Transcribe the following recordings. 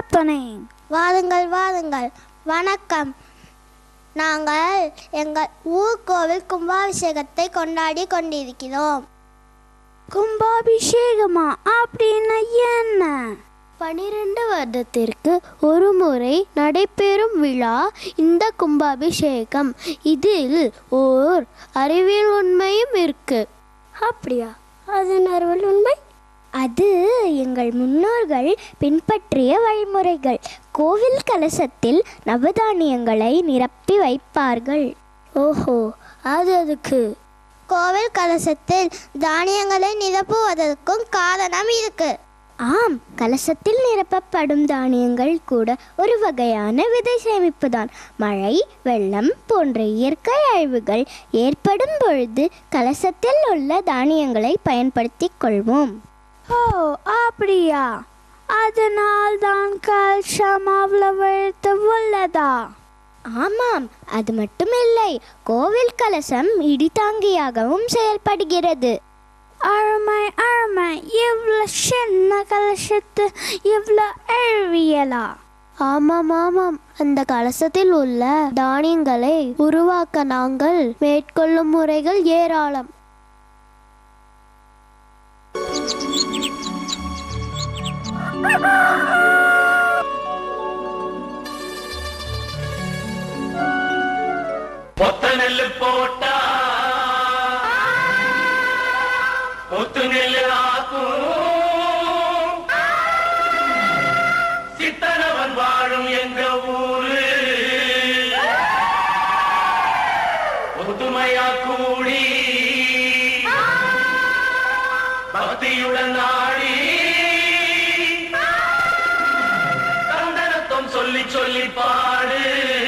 happening? வாருங்கள் வாருங்கள் வணக்கம் நாங்கள் எங்கள் ஊர் கோவில் கும்பாபிஷேகத்தை கொண்டாடி கொண்டிருக்கிறோம் கும்பாபிஷேகமா அப்படின்னா என்ன பனிரெண்டு வருடத்திற்கு ஒரு முறை நடைபெறும் விழா இந்த கும்பாபிஷேகம் இதில் ஓர் அறிவியல் உண்மையும் இருக்கு அப்படியா அதன் அறிவியல் உண்மை அது எங்கள் முன்னோர்கள் பின்பற்றிய வழிமுறைகள் கோவில் கலசத்தில் நவதானியங்களை நிரப்பி வைப்பார்கள் ஓஹோ அது அதுக்கு கோவில் கலசத்தில் தானியங்களை நிரப்புவதற்கும் காரணம் இருக்கு ஆம் கலசத்தில் நிரப்பப்படும் தானியங்கள் கூட ஒரு வகையான விதை சேமிப்பு தான் மழை வெள்ளம் போன்ற இயற்கை அழிவுகள் ஏற்படும் பொழுது கலசத்தில் உள்ள தானியங்களை பயன்படுத்திக் கொள்வோம் ஓ அப்படியா அதனால் தான் கல்ஷம் அவ்வளவு எழுத்து உள்ளதா ஆமாம் அது மட்டுமில்லை கோவில் கலசம் இடிதாங்கியாகவும் செயல்படுகிறது அருமை அருமை இவ்வளோ சின்ன கலசத்து இவ்வளோ அறிவியலா ஆமாம் ஆமாம் அந்த கலசத்தில் உள்ள தானியங்களை உருவாக்க நாங்கள் மேற்கொள்ளும் முறைகள் ஏராளம் ஒத்த நெல்லு போட்டா ஒத்து நெல்லு ஆக்கும் சித்தனவன் வாழும் எங்க ஊரு ஒத்துமையா கூடி பக்தியுடன் நாடி தந்தனத்தம் சொல்லி சொல்லி பாடு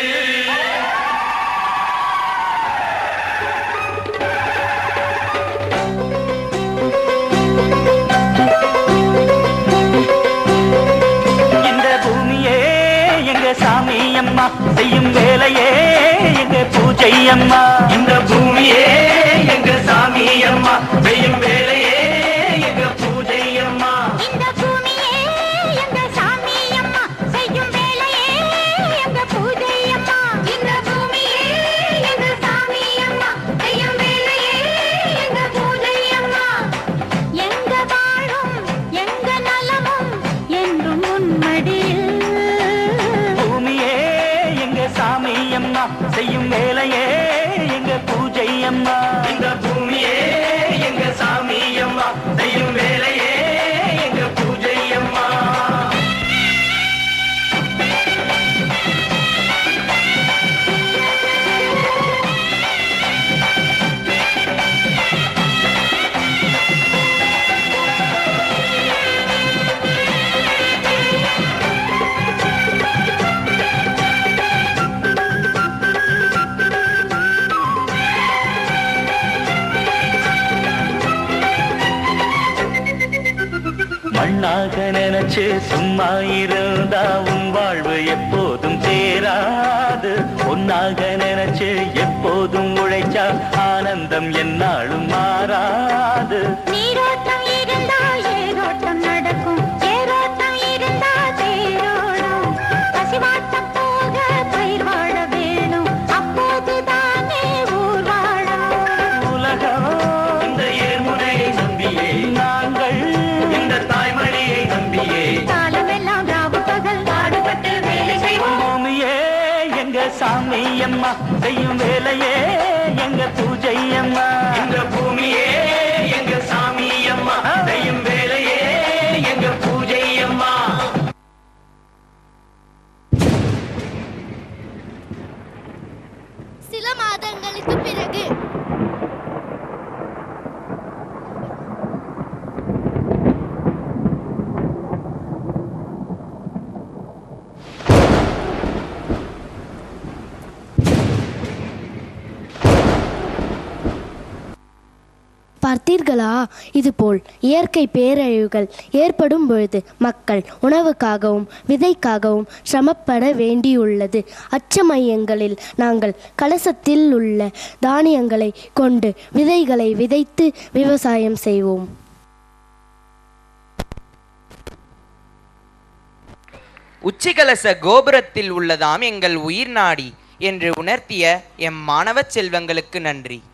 இந்த பூமியே எங்க சாமி அம்மா செய்யும் வேலையே எங்க பூஜை அம்மா இந்த பூமியே எங்க சாமி அம்மா செய்யும் வேலையே எங்க பூஜை அம்மா இந்த பூமியே எங்க சாமி அம்மா செய்யும் வேலையே எங்க பூஜை அம்மா இந்த பூமியே எங்க சாமி அம்மா செய்யும் வேலையே எங்க பூஜை அம்மா எங்க வாழும் எங்க நலமும் என்றும் உன்மடியில் பூமியே எங்க சாமி அம்மா செய்யும் வேலையே எங்க பூஜை அம்மா இந்த பூமியே எங்க சாமி அம்மா செய்யும் வேலையே எங்க பூஜை அம்மா மண்ணாக நினைச்சு சும்மா இருந்தா உன் வாழ்வு எப்போதும் சேராது பொன்னாக நினைச்சு எப்போதும் உழைச்சா ஆனந்தம் என்னாலும் மாறாது நீரோட்டம் இருந்தா ஏரோட்டம் நடக்கும் ஏரோட்டம் இருந்தா தேரோடும் பசிவாட்டம் போக பயிர் வாழ வேணும் அப்போதுதானே ஊர் வாழும் உலகம் இந்த ஏர்முனையை நம்பியே நாங்கள் இந்த தாய்மொழியை நம்பியே காலமெல்லாம் ராவு பகல் பாடுபட்டு வேலை செய்வோம் பூமியே எங்க சாமி அம்மா செய்யும் வேலையே எங்க பூஜை அம்மா இந்த பூமியே எங்க சாமி அம்மா செய்யும் வேலையே எங்க பூஜை அம்மா சில மாதங்களுக்கு பிறகு பார்த்தீர்களா இதுபோல் இயற்கை பேரழிவுகள் ஏற்படும் பொழுது மக்கள் உணவுக்காகவும் விதைக்காகவும் சிரமப்பட வேண்டியுள்ளது அச்ச மையங்களில் நாங்கள் கலசத்தில் உள்ள தானியங்களை கொண்டு விதைகளை விதைத்து விவசாயம் செய்வோம் உச்சிகலச கோபுரத்தில் உள்ளதாம் எங்கள் உயிர் நாடி என்று உணர்த்திய எம் மாணவச் செல்வங்களுக்கு நன்றி